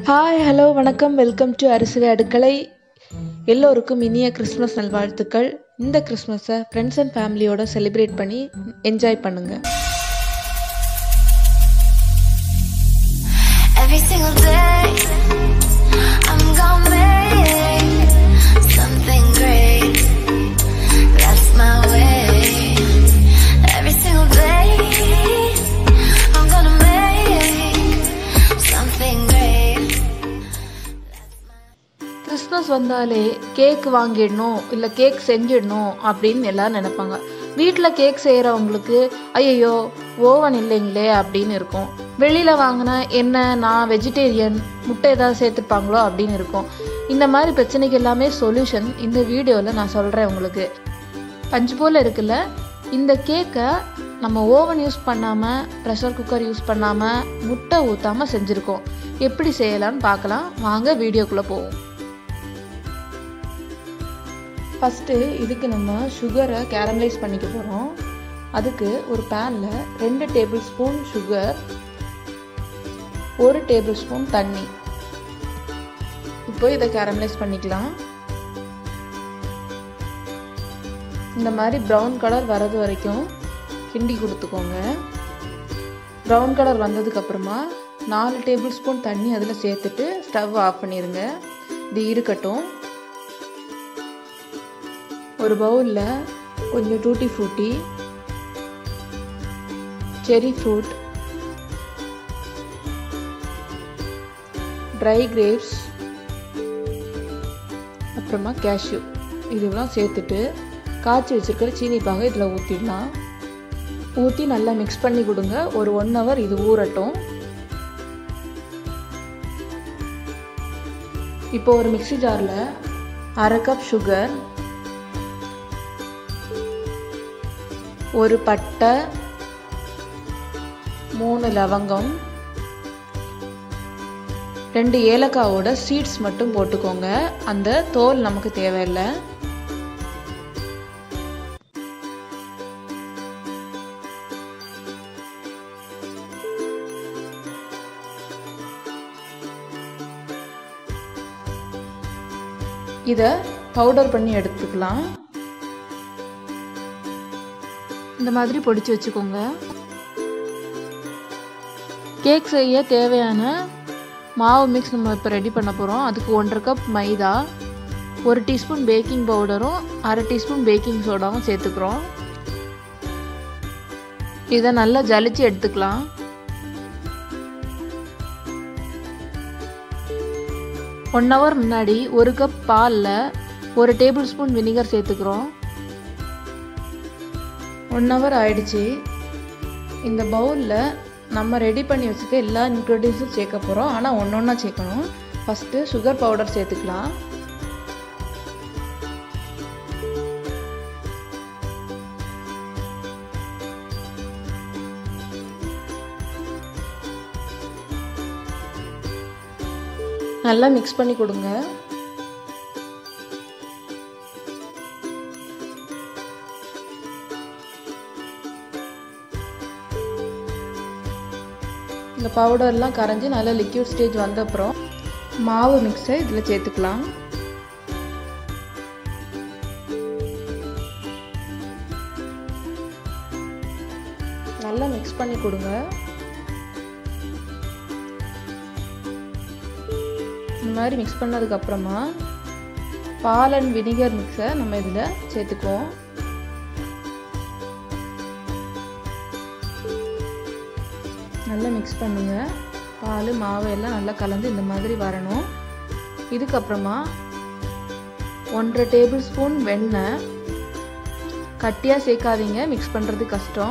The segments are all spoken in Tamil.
ஹாய் ஹலோ வணக்கம் வெல்கம் டு அரிசிலை அடுக்களை எல்லோருக்கும் இனிய கிறிஸ்மஸ் நல்வாழ்த்துக்கள் இந்த கிறிஸ்மஸை ஃப்ரெண்ட்ஸ் அண்ட் ஃபேமிலியோட செலிப்ரேட் பண்ணி என்ஜாய் பண்ணுங்கள் Every single day, I'm gonna make something great. That's my way. Every single day, I'm gonna make something great. Christmas வந்தாலே கேக் வாங்கிடணும் இல்லை கேக் செஞ்சிடணும் அப்படின்னு எல்லாரும் நினைப்பாங்க வீட்டில் கேக் செய்கிறவங்களுக்கு ஐயோ ஓவன் இல்லைங்களே அப்படின்னு இருக்கும் வெளியில் வாங்கினா என்ன நான் வெஜிடேரியன் முட்டை ஏதாவது சேர்த்துப்பாங்களோ அப்படின்னு இருக்கும் இந்த மாதிரி பிரச்சனைக்கு எல்லாமே சொல்யூஷன் இந்த வீடியோவில் நான் சொல்கிறேன் உங்களுக்கு பஞ்சு போல் இருக்குல்ல இந்த கேக்கை நம்ம ஓவன் யூஸ் பண்ணாமல் ப்ரெஷர் குக்கர் யூஸ் பண்ணாமல் முட்டை ஊற்றாமல் செஞ்சுருக்கோம் எப்படி செய்யலாம்னு பார்க்கலாம் வாங்க வீடியோக்குள்ளே போவோம் ஃபஸ்ட்டு இதுக்கு நம்ம சுகரை கேரமலைஸ் பண்ணிக்க போகிறோம் அதுக்கு ஒரு பேனில் ரெண்டு டேபிள் ஸ்பூன் சுகர் ஒரு டேபிள் ஸ்பூன் தண்ணி இப்போ இதை கேரமலைஸ் பண்ணிக்கலாம் இந்த மாதிரி ப்ரௌன் கலர் வர்றது வரைக்கும் கிண்டி கொடுத்துக்கோங்க ப்ரௌன் கலர் வந்ததுக்கப்புறமா நாலு டேபிள் ஸ்பூன் தண்ணி அதில் சேர்த்துட்டு ஸ்டவ் ஆஃப் பண்ணிடுங்க இது இருக்கட்டும் ஒரு பவுலில் கொஞ்சம் tutti frutti cherry fruit dry grapes அப்புறமா கேஷ்யூ இதெல்லாம் சேர்த்துட்டு காய்ச்சி வச்சுருக்கிற சீனி பாகை இதில் ஊற்றிடலாம் ஊற்றி நல்லா மிக்ஸ் பண்ணி கொடுங்க ஒரு ஒன் ஹவர் இது ஊறட்டும் இப்போ ஒரு மிக்ஸி ஜாரில் அரை கப் சுகர் ஒரு பட்டை மூணு லவங்கம் ரெண்டு ஏலக்காவோட சீட்ஸ் மட்டும் போட்டுக்கோங்க அந்த தோல் நமக்கு தேவையில்லை இதை பவுடர் பண்ணி எடுத்துக்கலாம் இந்த மாதிரி பொடிச்சு வச்சுக்கோங்க கேக் செய்ய தேவையான மாவு மிக்ஸ் நம்ம இப்போ ரெடி பண்ண போகிறோம் அதுக்கு ஒன்றரை கப் மைதா ஒரு டீஸ்பூன் பேக்கிங் பவுடரும் அரை டீஸ்பூன் பேக்கிங் சோடாவும் சேர்த்துக்கிறோம் இதை நல்லா ஜலிச்சு எடுத்துக்கலாம் ஒன் ஹவர் முன்னாடி ஒரு கப் பாலில் ஒரு டேபிள் ஸ்பூன் வினிகர் சேர்த்துக்கிறோம் ஒன் ஹவர் ஆயிடுச்சு இந்த பவுலில் நம்ம ரெடி பண்ணி வச்சுக்க எல்லா இன்க்ரீடியன்ஸும் சேர்க்க போகிறோம் ஆனால் ஒன்று ஒன்றா சேர்க்கணும் ஃபஸ்ட்டு சுகர் பவுடர் சேர்த்துக்கலாம் நல்லா மிக்ஸ் பண்ணி கொடுங்க இந்த பவுடர்லாம் கரைஞ்சி நல்லா லிக்யூட் ஸ்டேஜ் வந்த அப்புறம் மாவு மிக்ஸை இதில் சேர்த்துக்கலாம் நல்லா மிக்ஸ் பண்ணி கொடுங்க இந்த மாதிரி மிக்ஸ் பண்ணதுக்கப்புறமா பால் அண்ட் வினிகர் மிக்ஸை நம்ம இதில் சேர்த்துக்குவோம் நல்லா மிக்ஸ் பண்ணுங்கள் பால் மாவு எல்லாம் நல்லா கலந்து இந்த மாதிரி வரணும் இதுக்கப்புறமா ஒன்றரை டேபிள் ஸ்பூன் வெண்ணெய் கட்டியாக சேர்க்காதீங்க மிக்ஸ் பண்ணுறது கஷ்டம்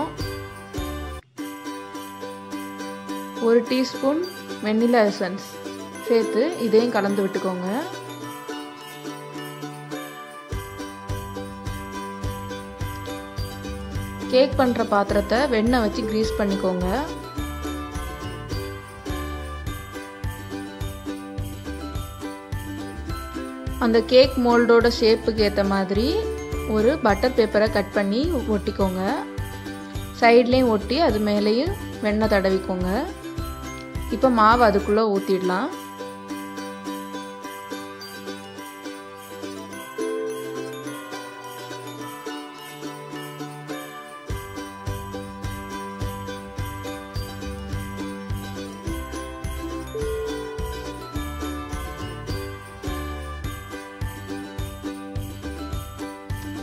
ஒரு டீஸ்பூன் வெண்ணிலா எசன்ஸ் சேர்த்து இதையும் கலந்து விட்டுக்கோங்க கேக் பண்ணுற பாத்திரத்தை வெண்ணெய் வச்சு க்ரீஸ் பண்ணிக்கோங்க அந்த கேக் மோல்டோட ஷேப்புக்கு ஏற்ற மாதிரி ஒரு பட்டர் பேப்பரை கட் பண்ணி ஒட்டிக்கோங்க சைட்லேயும் ஒட்டி அது மேலேயும் வெண்ணெய் தடவிக்கோங்க இப்போ மாவு அதுக்குள்ளே ஊற்றிடலாம்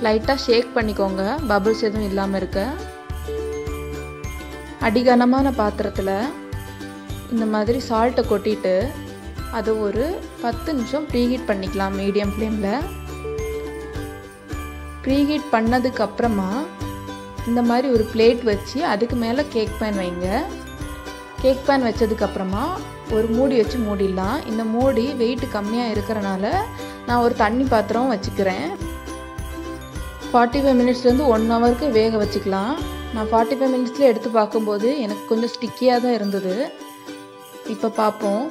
லைட்டாக ஷேக் பண்ணிக்கோங்க பபிள்ஸ் எதுவும் இல்லாமல் இருக்க அடிகனமான பாத்திரத்தில் இந்த மாதிரி சால்ட்டை கொட்டிட்டு அதை ஒரு பத்து நிமிஷம் ப்ரீஹீட் பண்ணிக்கலாம் மீடியம் ஃப்ளேமில் ப்ரீஹீட் பண்ணதுக்கு அப்புறமா இந்த மாதிரி ஒரு பிளேட் வச்சு அதுக்கு மேலே கேக் பேன் வைங்க கேக் பேன் வச்சதுக்கப்புறமா ஒரு மூடி வச்சு மூடிடலாம் இந்த மூடி வெயிட் கம்மியாக இருக்கிறனால நான் ஒரு தண்ணி பாத்திரம் வச்சுக்கிறேன் ஃபார்ட்டி ஃபைவ் மினிட்ஸ்லேருந்து ஒன் ஹவருக்கு வேக வச்சுக்கலாம் நான் ஃபார்ட்டி ஃபைவ் மினிட்ஸில் எடுத்து பார்க்கும்போது எனக்கு கொஞ்சம் ஸ்டிக்கியாக தான் இருந்தது இப்போ பார்ப்போம்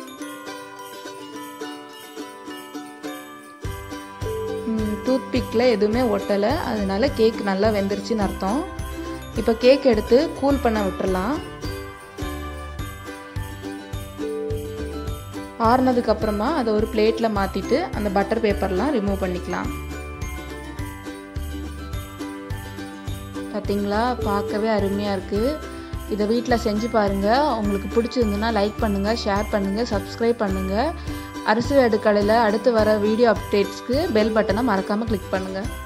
டூத் பிக்கில் எதுவுமே ஒட்டலை அதனால கேக் நல்லா வெந்துருச்சுன்னு அர்த்தம் இப்போ கேக் எடுத்து கூல் பண்ண விட்டுறலாம் ஆறுனதுக்கு அப்புறமா அதை ஒரு பிளேட்டில் மாற்றிட்டு அந்த பட்டர் பேப்பர்லாம் ரிமூவ் பண்ணிக்கலாம் பார்த்தீங்களா பார்க்கவே அருமையாக இருக்குது இதை வீட்டில் செஞ்சு பாருங்கள் உங்களுக்கு பிடிச்சிருந்துன்னா லைக் பண்ணுங்கள் ஷேர் பண்ணுங்கள் சப்ஸ்கிரைப் பண்ணுங்கள் அரசு அடுக்கலையில் அடுத்து வர வீடியோ அப்டேட்ஸ்க்கு பெல் பட்டனை மறக்காமல் கிளிக் பண்ணுங்கள்